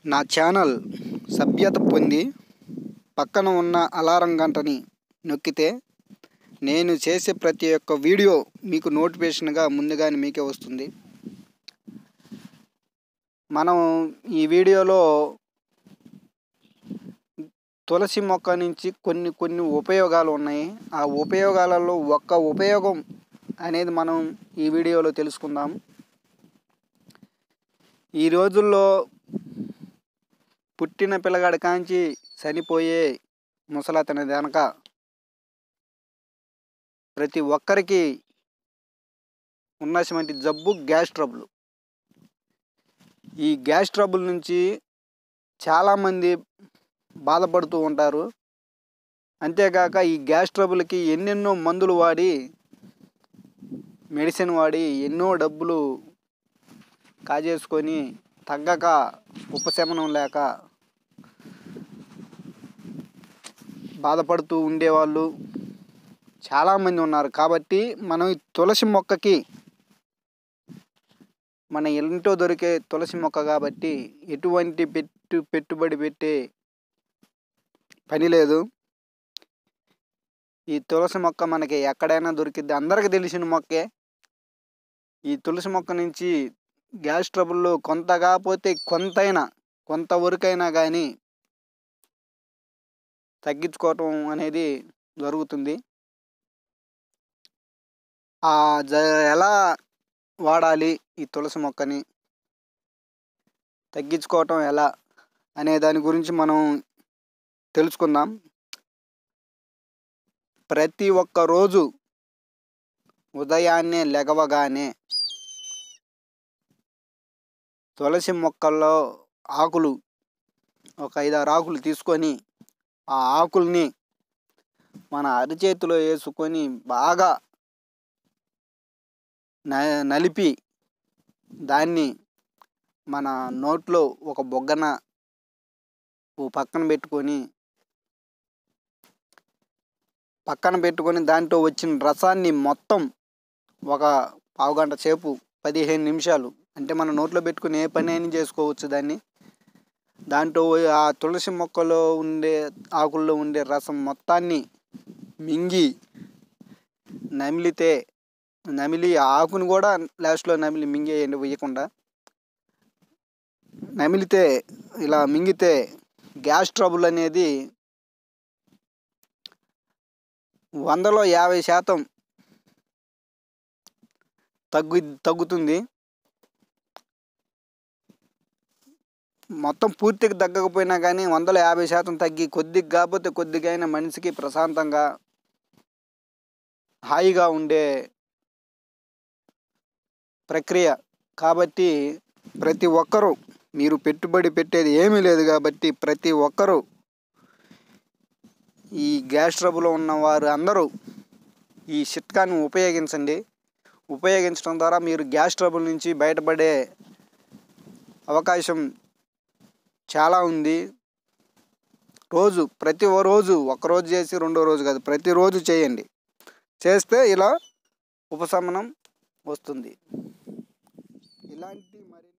నా ఛానల్ సభ్యత పొంది పక్కన ఉన్న అలారం గంటని నొక్కితే నేను చేసే ప్రతి ఒక్క వీడియో మీకు నోటిఫికేషన్గా ముందుగానే మీకే వస్తుంది మనం ఈ వీడియోలో తులసి మొక్క నుంచి కొన్ని కొన్ని ఉపయోగాలు ఉన్నాయి ఆ ఉపయోగాలలో ఒక్క ఉపయోగం అనేది మనం ఈ వీడియోలో తెలుసుకుందాం ఈ రోజుల్లో పుట్టిన పిల్లగాడి కాంచి చనిపోయే ముసలతని వెనక ప్రతి ఒక్కరికి ఉన్నటువంటి జబ్బు గ్యాస్ ట్రబుల్ ఈ గ్యాస్ ట్రబుల్ నుంచి చాలామంది బాధపడుతూ ఉంటారు అంతేకాక ఈ గ్యాస్ ట్రబుల్కి ఎన్నెన్నో మందులు వాడి మెడిసిన్ వాడి ఎన్నో డబ్బులు కాజేసుకొని తగ్గక ఉపశమనం లేక బాధపడుతూ ఉండేవాళ్ళు చాలామంది ఉన్నారు కాబట్టి మనం ఈ తులసి మొక్కకి మన ఇంట్లో దొరికే తులసి మొక్క కాబట్టి ఎటువంటి పెట్టు పెట్టుబడి పెట్టే పని లేదు ఈ తులసి మొక్క మనకి ఎక్కడైనా దొరికిద్ది అందరికీ తెలిసిన మొక్కే ఈ తులసి మొక్క నుంచి గ్యాస్ ట్రబుల్లో కొంత కాకపోతే కొంతైనా కొంతవరకైనా కానీ తగ్గించుకోవటం అనేది జరుగుతుంది ఆ జ ఎలా వాడాలి ఈ తులసి మొక్కని తగ్గించుకోవటం ఎలా అనే దాని గురించి మనం తెలుసుకుందాం ప్రతి ఒక్క రోజు ఉదయాన్నే లెగవగానే తులసి మొక్కల్లో ఆకులు ఒక ఐదారు ఆకులు తీసుకొని ఆ ఆకుల్ని మన అరిచేతిలో వేసుకొని బాగా న నలిపి దాన్ని మన నోట్లో ఒక బొగ్గన ఓ పక్కన పెట్టుకొని పక్కన పెట్టుకొని దాంట్లో వచ్చిన రసాన్ని మొత్తం ఒక పావుగంట సేపు పదిహేను నిమిషాలు అంటే మన నోట్లో పెట్టుకుని ఏ పని అయినా చేసుకోవచ్చు దాన్ని దాంట్లో ఆ తులసి మొక్కలో ఉండే ఆకుల్లో ఉండే రసం మొత్తాన్ని మింగి నమిలితే నమిలి ఆ ఆకును కూడా లాస్ట్లో నమిలి మింగేయండి వేయకుండా నమిలితే ఇలా మింగితే గ్యాస్ ట్రబుల్ అనేది వందలో యాభై శాతం తగ్గు తగ్గుతుంది మొత్తం పూర్తిగా తగ్గకపోయినా కానీ వందల యాభై శాతం తగ్గి కొద్దిగా కాకపోతే కొద్దిగా అయినా మనిషికి ప్రశాంతంగా హాయిగా ఉండే ప్రక్రియ కాబట్టి ప్రతి ఒక్కరూ మీరు పెట్టుబడి పెట్టేది ఏమీ లేదు కాబట్టి ప్రతి ఒక్కరూ ఈ గ్యాస్ ట్రబుల్ ఉన్నవారు అందరూ ఈ చిట్కాని ఉపయోగించండి ఉపయోగించడం ద్వారా మీరు గ్యాస్ ట్రబుల్ నుంచి బయటపడే అవకాశం చాలా ఉంది రోజు ప్రతి ఓ రోజు ఒకరోజు చేసి రెండో రోజు కాదు ప్రతిరోజు చేయండి చేస్తే ఇలా ఉపశమనం వస్తుంది ఇలాంటి మరి